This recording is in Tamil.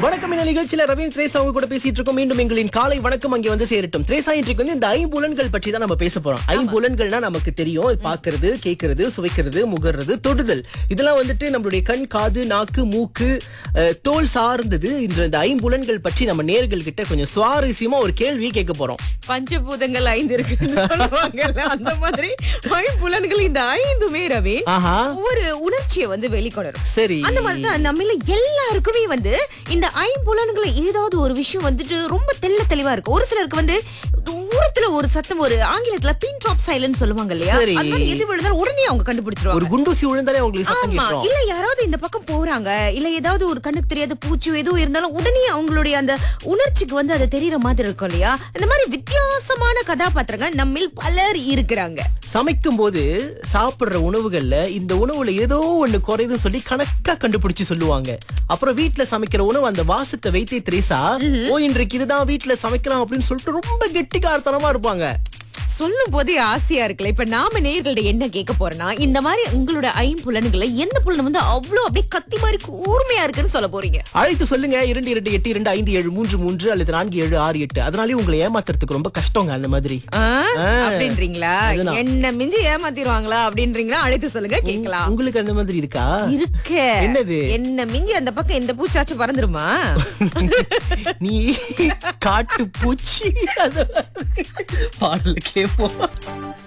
வணக்கம் இந்த நிகழ்ச்சியில ரவீன் திரேசா அவங்க கூட பேசிட்டு இருக்கோம் மீண்டும் எங்களின் காலை வணக்கம் அங்கே வந்து சேரட்டும் திரேசா இன்றைக்கு வந்து இந்த ஐம்புலன்கள் பற்றி தான் நம்ம பேச போறோம் ஐம்புலன்கள்னா நமக்கு தெரியும் இது பார்க்கிறது கேட்கறது சுவைக்கிறது முகர்றது தொடுதல் இதெல்லாம் வந்துட்டு நம்மளுடைய கண் காது நாக்கு மூக்கு அஹ், தோல் சார்ந்தது இன்று இந்த ஐம்புலன்கள் பற்றி நம்ம நேர்கள் கிட்ட கொஞ்சம் சுவாரஸ்யமா ஒரு கேள்வி கேட்க போறோம் பஞ்சபூதங்கள் ஐந்து இருக்குன்னு சொல்லுவாங்கல்ல அந்த மாதிரி ஐம்புலன்கள் இந்த ஐந்துமே ரவி ஆஹா ஒரு உணர்ச்சியை வந்து வெளிக்கொணரும் சரி அந்த மாதிரிதான் நம்மள எல்லாருக்குமே வந்து இந்த ஐம்புலன்களை ஏதாவது ஒரு விஷயம் வந்துட்டு ரொம்ப தெள்ள தெளிவா இருக்கு ஒரு சிலருக்கு வந்து தூரத்துல ஒரு சத்தம் ஒரு ஆங்கிலத்துல பின் ட்ராப் சைலன்ட் சொல்லுவாங்க இல்லையா சரி. அது மாதிரி எது விழுந்தாலும் உடனே அவங்க ஒரு கண்டுபிடிச்சிருவாங்க குண்டூசி விழுந்தாலே உங்களுக்கு சத்தம் ஆமா கேட்கும் இல்ல யாராவது இந்த பக்கம் போறாங்க இல்ல ஏதாவது ஒரு கண்ணுக்கு தெரியாத பூச்சி ஏதோ இருந்தாலும் உடனே அவங்களுடைய அந்த உணர்ச்சிக்கு வந்து அது தெரியற மாதிரி இருக்கும் இல்லையா இந்த மாதிரி வித்தியாசமான கதாபாத்திரங்கள் நம்மில் பலர் இருக்கிறாங்க சமைக்கும் போது சாப்பிடுற உணவுகள்ல இந்த உணவுல ஏதோ ஒண்ணு குறையுதுன்னு சொல்லி கணக்கா கண்டுபிடிச்சு சொல்லுவாங்க அப்புறம் வீட்ல சமைக்கிற உணவு அந்த வாசத்தை வைத்தே திரேசா ஓ இன்றைக்கு இதுதான் வீட்ல சமைக்கலாம் அப்படின்னு சொல்லிட்டு ரொம்ப கெட்டிக்காரத்தனமா இருப்பாங்க சொல்லும் போதே ஆசையா இருக்குல்ல இப்ப நாம நேர்கள்ட்ட என்ன கேட்க போறோம்னா இந்த மாதிரி உங்களோட ஐம்புலன்களை எந்த புலன் வந்து அவ்வளவு அப்படியே கத்தி மாதிரி கூர்மையா இருக்குன்னு சொல்ல போறீங்க அழைத்து சொல்லுங்க இரண்டு இரண்டு எட்டு இரண்டு ஐந்து ஏழு மூன்று மூன்று அல்லது நான்கு ஏழு ஆறு எட்டு அதனாலே உங்களை ஏமாத்துறதுக்கு ரொம்ப கஷ்டங்க அந்த மாதிரி ஆ? ஆ. அப்படின்றீங்களா அதுதான். என்ன மிஞ்சி ஏமாத்திடுவாங்களா அப்படின்றீங்களா அழைத்து சொல்லுங்க கேட்கலாம் உங்களுக்கு அந்த மாதிரி இருக்கா இருக்க என்னது? என்ன மிஞ்சி அந்த பக்கம் எந்த பூச்சாச்சும் பறந்துருமா நீ காட்டு பூச்சி அத பாடல கேப்போம்